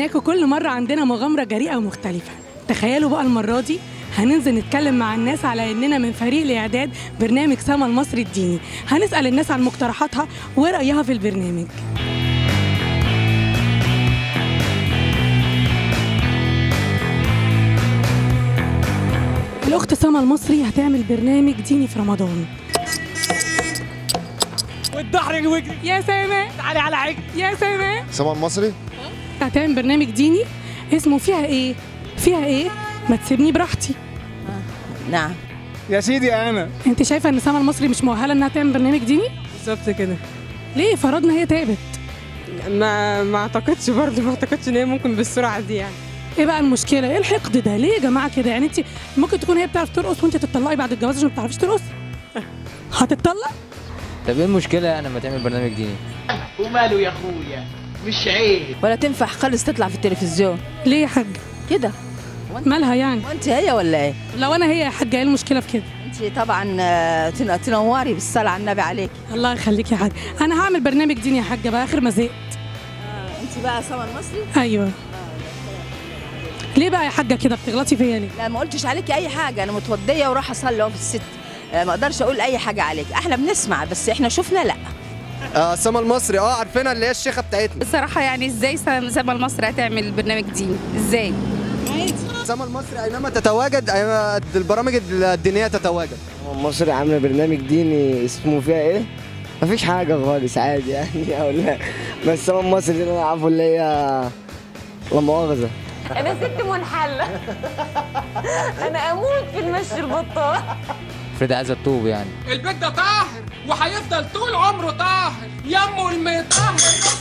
استناكوا كل مرة عندنا مغامرة جريئة ومختلفة تخيلوا بقى المرة دي هننزل نتكلم مع الناس على اننا من فريق الاعداد برنامج سما المصري الديني هنسال الناس عن مقترحاتها ورايها في البرنامج الاخت سما المصري هتعمل برنامج ديني في رمضان والدحر وجري يا سما تعالي على عجل يا سما سما المصري هتعمل برنامج ديني اسمه فيها ايه فيها ايه ما تسيبني براحتي نعم يا سيدي انا انت شايفه ان سما المصري مش مؤهله انها تعمل برنامج ديني بالظبط كده ليه فرضنا هي تعبت ما ما اعتقدش برضه ما اعتقدش ان هي ممكن بالسرعه دي يعني ايه بقى المشكله ايه الحقد ده ليه يا جماعه كده يعني انت ممكن تكون هي بتعرف ترقص وانت تطلقي بعد الجواز عشان ما بتعرفيش ترقص هتتطلق طب ايه المشكلة يعني لما تعمل برنامج ديني؟ وماله يا اخويا مش عيب ولا تنفع خالص تطلع في التلفزيون ليه يا حاج كده مالها يعني وانت هي ولا ايه لو انا هي يا حاجه ايه المشكله في كده انت طبعا آه، تن- تنوري بالصلاه على النبي عليك الله يخليك يا حاج انا هعمل برنامج ديني يا حاجه بقى اخر ما زهقت انت بقى سما المصري ايوه ليه بقى يا حاجه كده بتغلطي فيا ليه لا ما قلتش عليكي اي حاجه انا متوديه وراح اصلي اهو في الست آه، ما اقدرش اقول اي حاجه عليك احنا بنسمع بس احنا شفنا لا آه سما المصري اه عارفينها اللي هي الشيخه بتاعتنا بصراحة يعني ازاي سما المصري هتعمل برنامج ديني ازاي سما المصري اينما تتواجد أينما البرامج الدينيه تتواجد مصر عامله برنامج ديني اسمه فيها ايه؟ مفيش حاجة خالص عادي يعني او لا بس هو مصر دي اللي انا عارفه اللي هي لا مؤاخذة انا ست منحلة انا اموت في المشي البطال افرض عايزة تطوب يعني البيت ده طاهر وهيفضل طول عمره طاهر يمه المطهر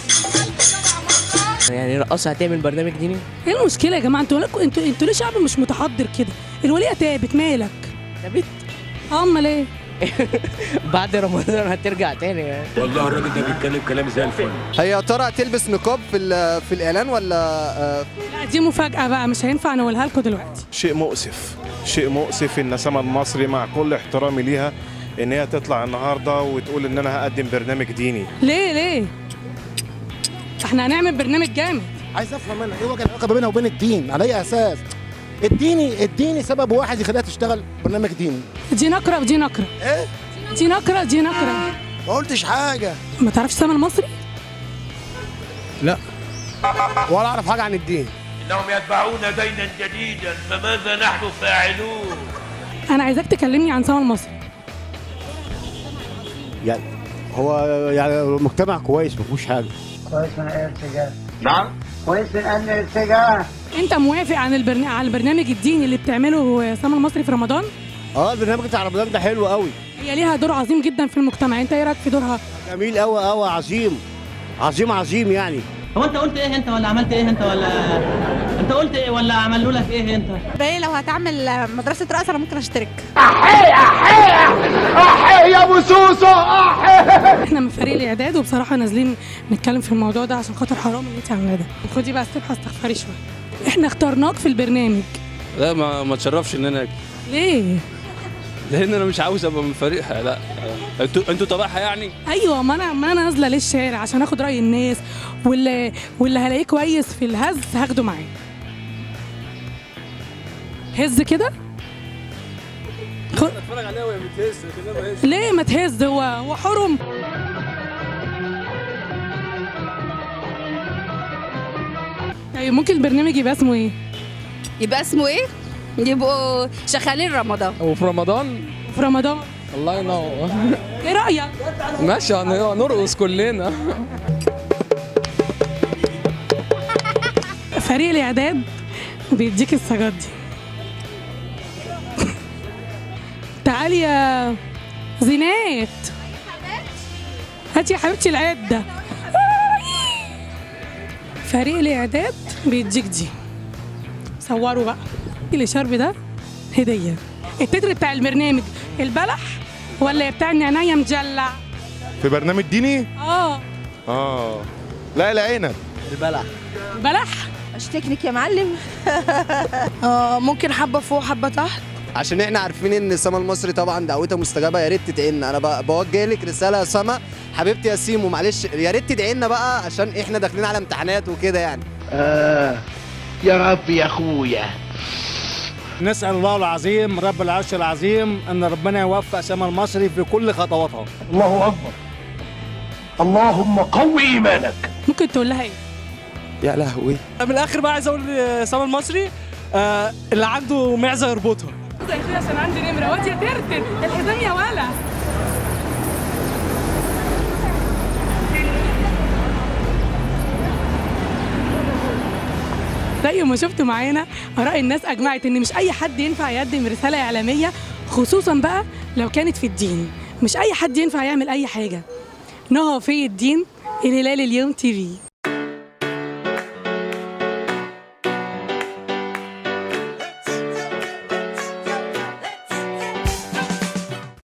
يعني رقاصة هتعمل برنامج ديني؟ ايه المشكله يا جماعه انتوا لكم انتوا انتوا ليه شعب مش متحضر كده الوليه تعبت مالك تابت اه امال ايه بعد رمضان هترجع تاني يعني والله الراجل ده بيتكلم كلام زي الفل هي يا ترى هتلبس نقاب في ال- في الاعلان ولا آه لا دي مفاجاه بقى مش هينفع نقولها لكم دلوقتي شيء مؤسف شيء مؤسف ان سما المصري مع كل احترامي ليها ان هي تطلع النهارده وتقول ان انا هقدم برنامج ديني ليه ليه احنا هنعمل برنامج جامد عايز افهم انا ايه وجه العلاقه بينها وبين الدين على اي اساس الديني الديني سبب واحد يخليها تشتغل برنامج ديني دي نقره ودي نقره ايه دي نقره دي نقره ما قلتش حاجه ما تعرفش سما المصري لا ولا اعرف حاجه عن الدين انهم يتبعون دينا جديدا فماذا نحن فاعلون انا عايزاك تكلمني عن سما المصري يعني هو يعني مجتمع كويس ما فيهوش حاجه كويس من الارتجال نعم كويس من ان الارتجال انت موافق عن البرن... على البرنامج الديني اللي بتعمله سما المصري في رمضان اه البرنامج بتاع رمضان ده حلو قوي هي ليها دور عظيم جدا في المجتمع انت ايه رايك في دورها جميل قوي قوي عظيم عظيم عظيم يعني هو انت قلت ايه انت ولا عملت ايه انت ولا انت قلت ايه ولا عملوا لك ايه انت باقي لو هتعمل مدرسة رقص انا ممكن اشترك احنا من فريق الاعداد وبصراحه نازلين نتكلم في الموضوع ده عشان خاطر حرام اللي انت عاملاه ده خدي بقى السبحه استغفري شويه احنا اخترناك في البرنامج لا ما ما تشرفش ان انا اجي ليه لان انا مش عاوز ابقى من فريقها لا انتوا انتوا تبعها يعني ايوه ما انا ما انا نازله للشارع عشان اخد راي الناس واللي واللي هلاقيه كويس في الهز هاخده معايا هز كده خد اتفرج عليها وهي بتهز كده ما هيش ليه ما تهز هو هو حرم طيب ممكن البرنامج يبقى اسمه ايه يبقى اسمه ايه يبقوا شغالين رمضان وفي رمضان في رمضان الله ينور ايه رايك ماشي هنرقص كلنا فريق الاعداد بيديك السجاد دي تعالي يا زينات هاتي يا حبيبتي العده فريق الاعداد بيديك دي صوروا بقى الشرب ده هديه التتر بتاع البرنامج البلح ولا بتاع النعناع مجلع في برنامج ديني اه اه لا العنب البلح بلح اشتكنك يا معلم اه ممكن حبة فوق حبة تحت عشان احنا عارفين ان سما المصري طبعا دعوتها مستجابه يا ريت تدعي لنا انا ب- بوجه لك رساله يا سما حبيبتي يا سيمو معلش يا ريت تدعي لنا بقى عشان احنا داخلين على امتحانات وكده يعني آه يا رب يا اخويا نسأل الله العظيم رب العرش العظيم أن ربنا يوفق سما المصري في كل خطواتها الله اكبر اللهم قوي ايمانك ممكن تقول لها ايه يا لهوي من الاخر بقى عايز اقول لسما المصري آه اللي عنده معزه يربطها يا اخويا عشان عندي نمره واد يا ترتر الحزام يا ولا زي ما شفتوا معانا اراء الناس اجمعت ان مش اي حد ينفع يقدم رساله اعلاميه خصوصا بقى لو كانت في الدين مش اي حد ينفع يعمل اي حاجه نهى في الدين الهلال اليوم تي في